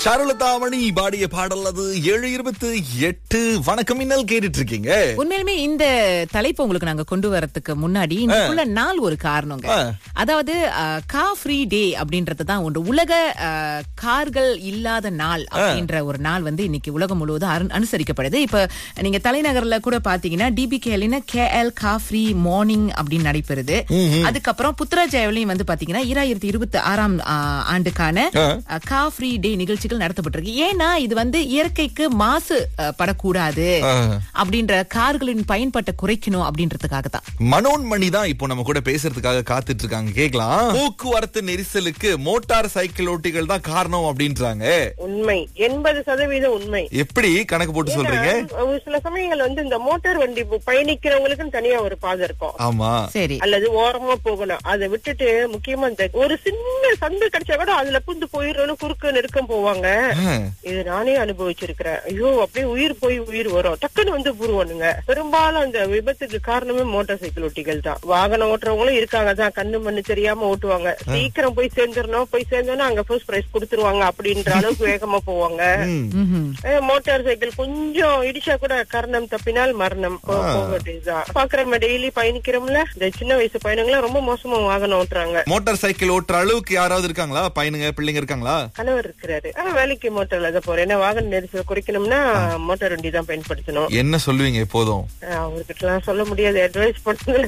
சரளதாமணி பாடிய பாடல் அது ஏழு இருபத்து எட்டு வணக்கம் மின்னல் கேட்டுட்டு இருக்கீங்க உண்மையிலுமே இந்த தலைப்பு உங்களுக்கு நாங்க கொண்டு வரதுக்கு முன்னாடி இன்னைக்குள்ள நாள் ஒரு காரணங்க ஆ. அதாவது கா ஃப்ரீ டே அப்படின்றது தான் ஒன்று உலக அஹ், கார்கள் இல்லாத நாள் அப்படின்ற ஒரு நாள் வந்து இன்னைக்கு உலகம் முழுவதும் அரு- அனுசரிக்கப்படுது இப்ப நீங்க தலைநகர்ல கூட பாத்தீங்கன்னா டிபி கேலின கே எல் கா ஃப்ரீ மார்னிங் அப்படின்னு நடைபெறுது அதுக்கப்புறம் புத்ராஜாவிலையும் வந்து பாத்தீங்கன்னா ஈராயிரத்தி இருபத்தி ஆறாம் ஆ, ஆண்டுக்கான ஆ. அஹ், கா ஃப்ரீ டே நிகழ்ச்சிகள் நடத்தப்பட்டிருக்கு ஏன்னா இது வந்து இயற்கைக்கு மாசு அஹ், படக்கூடாது ஆ. அப்படின்ற கார்களின் பயன்பாட்டை குறைக்கணும் அப்படின்றதுக்காக தான் மனோன்மணி தான் இப்போ நம்ம கூட பேசுறதுக்காக காத்துட்டு இருக்காங்க கேக்கலாம் போக்குவரத்து நெரிசலுக்கு மோட்டார் சைக்கிள் ஓட்டிகள் தான் காரணம் அப்படின்றாங்க உண்மை எண்பது சதவீதம் உண்மை எப்படி கணக்கு போட்டு சொல்றீங்க ஏன்னா, ஒரு சில சமயங்கள் வந்து இந்த மோட்டார் வண்டி பு- பயணிக்கிறவங்களுக்குன்னு தனியா ஒரு பாதை இருக்கும் ஆமா சரி அல்லது ஓரமா போகணும் அதை விட்டுட்டு முக்கியமா இந்த ஒரு சின்ன சந்து கிடைச்சா கூட அதுல புந்து போயிடணும் குறுக்கு நெருக்கம் போவாங்க ஆ. இது நானே அனுபவிச்சிருக்கிறேன் ஐயோ அப்படியே உயிர் போய் உயிர் வரும் டக்குன்னு வந்து புருவனுங்க பெரும்பாலும் அந்த விபத்துக்கு காரணமே மோட்டார் சைக்கிள் ஓட்டிகள் தான் வாகனம் ஓட்டுறவங்களும் இருக்காங்க தான் கண்ணு மண்ணு தெரியாம ஓட்டுவாங்க சீக்கிரம் போய் சேர்ந்துடணும் போய் சேர்ந்தோன்னா அங்க ஃபர்ஸ்ட் பிரைஸ் கொடுத்துருவாங்க அப்படின்ற அளவுக்கு வேகமா போவாங்க ம். ம்ஹும். அஹ் மோட்டார் சைக்கிள் கொஞ்சம் இடிச்சா கூட கரணம் தப்பினால் மரணம் போ- போக வேண்டியதுதான் பாக்குறோம் டெய்லி பயணிக்கிறோம்ல இந்த சின்ன வயசு பையனுங்களாம் ரொம்ப மோசமா வாகனம் ஓட்டுறாங்க மோட்டார் சைக்கிள் ஓட்டுற அளவுக்கு யாராவது இருக்காங்களா பையனுங்க பிள்ளைங்க இருக்காங்களா கணவர் இருக்கிறாரு ஆனா வேலைக்கு மோட்டார்ல தான் போறேன் ஏன்னா வாகன நெரிசல் குறைக்கணும்னா மோட்டார் வண்டி தான் பயன்படுத்தணும் என்ன சொல்லுவீங்க எப்போதும் அஹ் அவர்கிட்ட எல்லாம் சொல்ல முடியாது அட்வைஸ்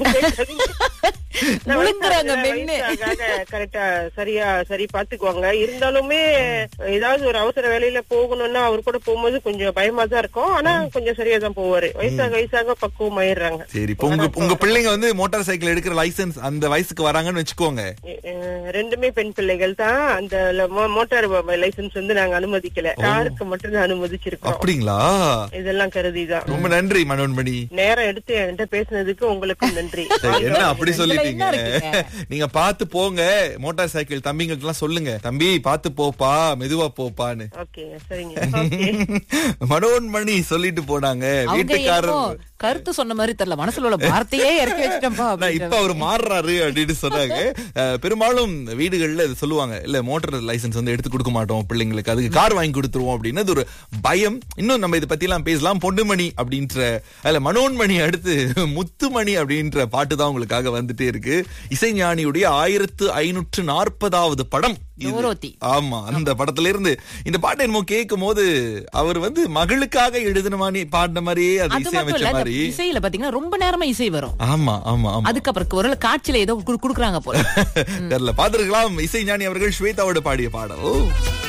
முழுங்குறாங்க மென்னு. கரெக்டா சரியா சரி பாத்துக்குவாங்க இருந்தாலுமே ஏதாவது ஒரு அவசர வேலையில போகணும்னா அவர் கூட போகும்போது கொஞ்சம் பயமா தான் இருக்கும் ஆனா கொஞ்சம் சரியா தான் போவாரு வயசாக வயசாக பக்குவம் ஆயிடுறாங்க சரி இப்போ உங்க உங்க பிள்ளைங்க வந்து மோட்டார் சைக்கிள் எடுக்கிற லைசென்ஸ் அந்த வயசுக்கு வராங்கன்னு வச்சுக்கோங்க அஹ் ரெண்டுமே பெண் பிள்ளைகள் தான் அந்த ல- மோ- மோட்டார் லைசென்ஸ் வந்து நாங்க அனுமதிக்கல காருக்கு மட்டும் தான் அனுமதிச்சிருக்கோம் அப்படிங்களா இதெல்லாம் கருதிதான் ரொம்ப நன்றி மனோன்மணி நேரம் எடுத்து என்கிட்ட பேசுனதுக்கு உங்களுக்கும் நன்றி சரி, என்ன அப்படி இதுல சொல்லிட்டீங்க என்ன இருக்குங்க? நீங்க பாத்து போங்க மோட்டார் சைக்கிள் தம்பிங்களுக்கு எல்லாம் சொல்லுங்க தம்பி பாத்து போப்பா மெதுவா போப்பான்னு ஓகே சரிங்க ஓகே மனோன்மணி சொல்லிட்டு போனாங்க அவங்க வீட்டுக்காரர் என்னமோ கருத்து சொன்ன மாதிரி தெரியல மனசுல உள்ள வார்த்தையே இறக்கி வச்சிட்டோம்பா நான் அப்படின்ற இப்ப அவர் மாறுறாரு அப்படின்னு சொன்னாங்க அஹ், பெரும்பாலும் வீடுகள்ல இது சொல்லுவாங்க இல்ல மோட்டார் லைசென்ஸ் வந்து எடுத்து கொடுக்க மாட்டோம் பிள்ளைங்களுக்கு அதுக்கு கார் வாங்கி கொடுத்துருவோம் அப்படின்னு அது ஒரு பயம் இன்னும் நம்ம இதை பத்தி எல்லாம் பேசலாம் பொண்டுமணி அப்படின்ற அதுல மனோன்மணி அடுத்து முத்துமணி அப்படின்ற பாட்டு தான் உங்களுக்காக வந்துட்டே இருக்கு இசைஞானியுடைய ஆயிரத்து ஐநூற்று நாற்பதாவது படம் இது. டோரோத்தி. ஆமா அந்த படத்துல இருந்து இந்த பாட்டை என்னமோ கேட்கும் போது அவர் வந்து மகளுக்காக எழுதின மாதிரி பாடின மாதிரியே அது அது மட்டும் இசையமைச்ச இல்ல இந்த மாதிரி இசையில பாத்தீங்கன்னா ரொம்ப நேரமா இசை வரும் ஆமா ஆமா ஆமா அதுக்கப்புறம் ஒரு காட்சியில ஏதோ குடு- குடுக்குறாங்க போல தெரியல பாத்துருக்கலாம் இசை ஞானி அவர்கள் ஸ்வேதாவோட பாடிய பாடல்